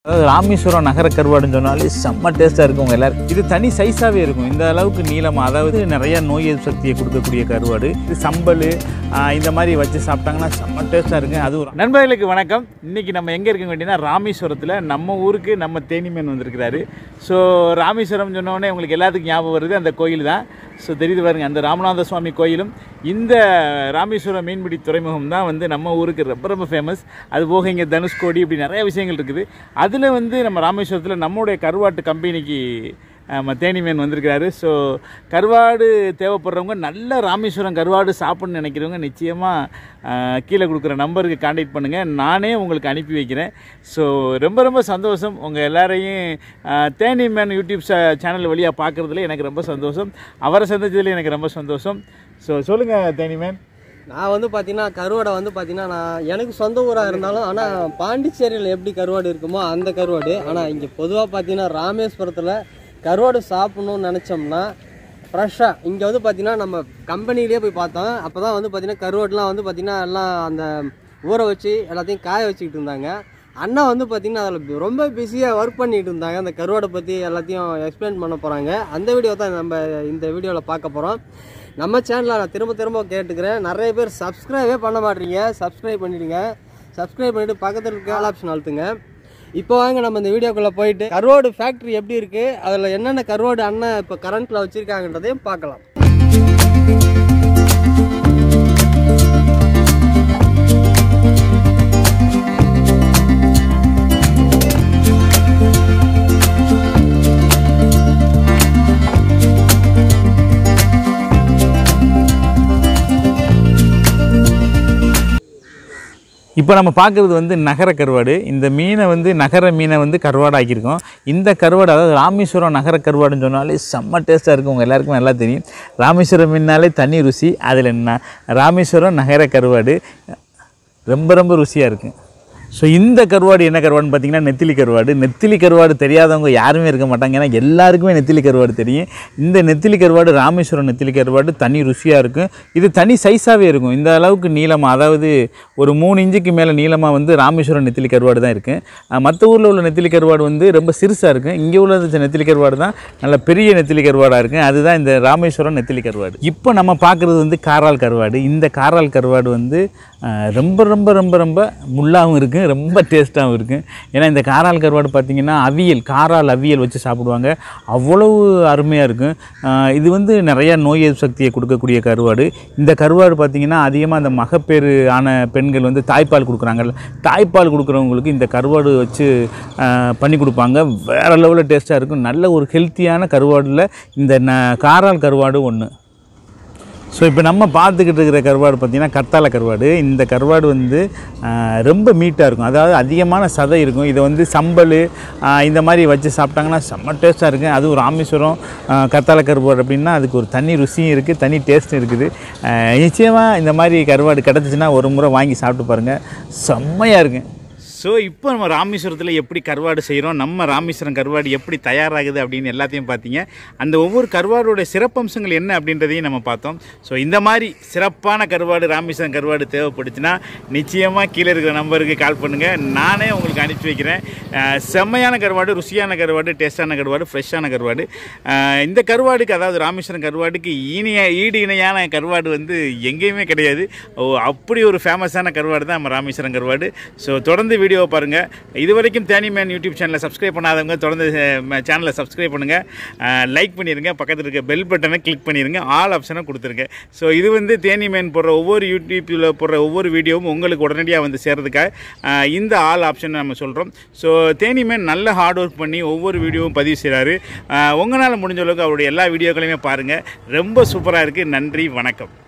அதாவது ராமேஸ்வரம் நகர கருவாடுன்னு சொன்னாலே செம்ம டேஸ்ட்டாக இருக்கும் உங்க எல்லாரும் இது தனி சைஸாகவே இருக்கும் இந்த அளவுக்கு நீளமாக அதாவது நிறைய நோய் எதிர்ப்பு சக்தியை கொடுக்கக்கூடிய கருவாடு இது சம்பல் ஆஹ், இந்த மாதிரி வச்சு சாப்பிட்டாங்கன்னா செம்ம டேஸ்ட்டாக இருக்கும் அதுவும் நண்பர்களுக்கு வணக்கம் இன்னைக்கு நம்ம எங்கே இருக்கோம் கேட்டிங்கன்னா ராமேஸ்வரத்தில் நம்ம ஊருக்கு நம்ம தேனிமேன் வந்திருக்கிறாரு ஸோ ராமேஸ்வரம் சொன்ன உடனே உங்களுக்கு எல்லாத்துக்கும் ஞாபகம் வருது அந்த கோயில் தான் ஸோ தெரியுது பாருங்க அந்த ராமநாத சுவாமி கோயிலும் இந்த ராமேஸ்வரம் மீன்பிடி துறைமுகம் தான் வந்து நம்ம ஊருக்கு ரொம்ப ரொம்ப ஃபேமஸ் அது போக இங்கே தனுஷ்கோடி இப்படி நிறைய விஷயங்கள் இருக்குது அதில் வந்து நம்ம ராமேஸ்வரத்தில் நம்மளுடைய கருவாட்டு கம்பெனிக்கு நம்ம தேனிமேன் வந்திருக்கிறாரு ஸோ கருவாடு தேவைப்படுறவங்க நல்ல ராமேஸ்வரம் கருவாடு சாப்பிட்ணுன்னு நினைக்கிறவங்க நிச்சயமாக கீழே கொடுக்குற நம்பருக்கு காண்டாக்ட் பண்ணுங்கள் நானே உங்களுக்கு அனுப்பி வைக்கிறேன் ஸோ ரொம்ப ரொம்ப சந்தோஷம் உங்கள் எல்லாரையும் அஹ், தேனிமேன் யூடியூப் சேனல் வழியாக பார்க்குறதுல எனக்கு ரொம்ப சந்தோஷம் அவரை சந்திச்சதுல எனக்கு ரொம்ப சந்தோஷம் ஸோ சொல்லுங்கள் தேனிமேன் நான் வந்து பார்த்தீங்கன்னா கருவாடை வந்து பார்த்தீங்கன்னா நான் எனக்கு சொந்த ஊராக இருந்தாலும் ஆனால் பாண்டிச்சேரியில் எப்படி கருவாடு இருக்குமோ அந்த கருவாடு ஆனால் இங்கே பொதுவாக பார்த்தீங்கன்னா ராமேஸ்வரத்தில் கருவாடு சாப்பிடணும்னு நினச்சோம்னா ஃப்ரெஷ்ஷாக இங்கே வந்து பார்த்தீங்கன்னா நம்ம கம்பெனிலேயே போய் பார்த்தோம் அப்போ தான் வந்து பார்த்தீங்கன்னா கருவாடுலாம் வந்து பார்த்தீங்கன்னா எல்லாம் அந்த ஊற வச்சு எல்லாத்தையும் காய வச்சுக்கிட்டு இருந்தாங்க அண்ணா வந்து பார்த்தீங்கன்னா அதில் ரொம்ப பிஸியாக ஒர்க் பண்ணிட்டு இருந்தாங்க அந்த கருவாடை பற்றி எல்லாத்தையும் எக்ஸ்பிளைன் பண்ண போகிறாங்க அந்த வீடியோ தான் நம்ம இந்த வீடியோவில் பார்க்க போகிறோம் நம்ம சேனலில் நான் திரும்ப திரும்ப கேட்டுக்கிறேன் நிறைய பேர் சப்ஸ்கிரைபே பண்ண மாட்டீங்க சப்ஸ்கிரைப் பண்ணிடுங்க சப்ஸ்கிரைப் பண்ணிட்டு பக்கத்தில் இருக்க ஆல் ஆப்ஷன் அழுத்துங்க இப்போ வாங்க நம்ம இந்த வீடியோக்குள்ளே போயிட்டு கருவாடு ஃபேக்ட்ரி எப்படி இருக்குது அதில் என்னென்ன கருவாடு அண்ணன் இப்போ கரண்ட்டில் வச்சுருக்காங்கன்றதையும் பார்க்கலாம் இப்போ நம்ம பார்க்குறது வந்து நகர கருவாடு இந்த மீனை வந்து நகர மீனை வந்து கருவாடு ஆக்கியிருக்கோம் இந்த கருவாடு அதாவது ராமேஸ்வரம் நகர கருவாடுன்னு சொன்னாலே செம்ம டேஸ்ட்டாக இருக்கும் உங்கள் எல்லாருக்கும் நல்லா தெரியும் ராமேஸ்வரம் மீனாலே தனி ருசி அதில் என்ன ராமேஸ்வரம் நகர கருவாடு ரொம்ப ரொம்ப ருசியாக இருக்கும் ஸோ இந்த கருவாடு என்ன கருவாடுன்னு பார்த்தீங்கன்னா நெத்திலி கருவாடு நெத்திலி கருவாடு தெரியாதவங்க யாருமே இருக்க மாட்டாங்க ஏன்னா எல்லாருக்குமே நெத்திலி கருவாடு தெரியும் இந்த நெத்திலி கருவாடு ராமேஸ்வரம் நெத்திலி கருவாடு தனி ருசியாக இருக்கும் இது தனி சைஸாகவே இருக்கும் இந்த அளவுக்கு நீளமாக அதாவது ஒரு மூணு இன்ச்சுக்கு மேலே நீளமாக வந்து ராமேஸ்வரம் நெத்திலி கருவாடு தான் இருக்குது மற்ற ஊரில் உள்ள நெத்திலி கருவாடு வந்து ரொம்ப சிறுசாக இருக்கும் இங்கே உள்ள நெத்திலி கருவாடு தான் நல்ல பெரிய நெத்திலி கருவாடாக இருக்கும் அதுதான் இந்த ராமேஸ்வரம் நெத்திலி கருவாடு இப்போ நம்ம பார்க்குறது வந்து காரால் கருவாடு இந்த காரால் கருவாடு வந்து அஹ், ரொம்ப ரொம்ப ரொம்ப ரொம்ப முள்ளாகவும் இருக்கும் ரொம்ப டேஸ்ட்டாகவும் இருக்கும் ஏன்னா இந்த காரால் கருவாடு பார்த்திங்கன்னா அவியல் காரால் அவியல் வச்சு சாப்பிடுவாங்க அவ்வளவு அருமையாக இருக்கும் அஹ், இது வந்து நிறைய நோய் எதிர்ப்பு சக்தியை கொடுக்கக்கூடிய கருவாடு இந்த கருவாடு பார்த்திங்கன்னா அதிகமாக அந்த மகப்பேறு ஆன பெண்கள் வந்து தாய்ப்பால் கொடுக்குறாங்கல்ல தாய்ப்பால் கொடுக்குறவங்களுக்கு இந்த கருவாடு வச்சு அஹ், பண்ணி கொடுப்பாங்க வேறு லெவலில் டேஸ்ட்டாக இருக்கும் நல்ல ஒரு ஹெல்த்தியான கருவாடில் இந்த ந காரால் கருவாடு ஒன்று ஸோ இப்போ நம்ம பார்த்துக்கிட்டு இருக்கிற கருவாடு பார்த்திங்கன்னா கத்தாழை கருவாடு இந்த கருவாடு வந்து ஆஹ், ரொம்ப மீட்டாக இருக்கும் அதாவது அதிகமான சதை இருக்கும் இதை வந்து சம்பல் ஆஹ், இந்த மாதிரி வச்சு சாப்பிட்டாங்கன்னா செம்ம டேஸ்ட்டாக இருக்கும் அதுவும் ராமேஸ்வரம் ஆஹ், கத்தாழை கருவாடு அப்படின்னா அதுக்கு ஒரு தனி ருசியும் இருக்குது தனி டேஸ்ட்டும் இருக்குது ஆஹ், நிச்சயமாக இந்த மாதிரி கருவாடு கிடச்சிச்சின்னா ஒரு முறை வாங்கி சாப்பிட்டு பாருங்கள் செம்மையாக இருக்கும் ஸோ இப்போ நம்ம ராமேஸ்வரத்தில் எப்படி கருவாடு செய்கிறோம் நம்ம ராமேஸ்வரம் கருவாடு எப்படி தயாராகுது அப்படின்னு எல்லாத்தையும் பார்த்தீங்க அந்த ஒவ்வொரு கருவாடோட சிறப்பம்சங்கள் என்ன அப்படின்றதையும் நம்ம பார்த்தோம் ஸோ இந்த மாதிரி சிறப்பான கருவாடு ராமேஸ்வரம் கருவாடு தேவைப்படுச்சுன்னா நிச்சயமாக கீழே இருக்கிற நம்பருக்கு கால் பண்ணுங்கள் நானே உங்களுக்கு அனுப்பி வைக்கிறேன் அஹ், செம்மையான கருவாடு ருசியான கருவாடு டேஸ்டான கருவாடு ஃப்ரெஷ்ஷான கருவாடு அஹ், இந்த கருவாடுக்கு அதாவது ராமேஸ்வரம் கருவாடுக்கு இனிய ஈடு இணையான கருவாடு வந்து எங்கேயுமே கிடையாது ஓ அப்படி ஒரு ஃபேமஸான கருவாடு தான் நம்ம ராமேஸ்வரம் கருவாடு ஸோ தொடர்ந்து வீடியோவை பாருங்கள் இது வரைக்கும் தேனி மேன் யூடியூப் சேனலை சப்ஸ்கிரைப் பண்ணாதவங்க தொடர்ந்து சேனலை சப்ஸ்கிரைப் பண்ணுங்கள் லைக் பண்ணிடுங்க பக்கத்தில் இருக்க பெல் பட்டனை கிளிக் பண்ணிடுங்க ஆல் ஆப்ஷனை கொடுத்துருங்க ஸோ இது வந்து தேனி மேன் போடுற ஒவ்வொரு யூடியூப்பில் போடுற ஒவ்வொரு வீடியோவும் உங்களுக்கு உடனடியாக வந்து சேர்றதுக்காக அஹ், இந்த ஆல் ஆப்ஷனை நம்ம சொல்கிறோம் ஸோ தேனி மேன் நல்ல ஹார்ட் ஒர்க் பண்ணி ஒவ்வொரு வீடியோவும் பதிவு செய்கிறாரு உங்களால் முடிஞ்ச அளவுக்கு அவருடைய எல்லா வீடியோக்களையுமே பாருங்கள் ரொம்ப சூப்பராக இருக்குது நன்றி வணக்கம்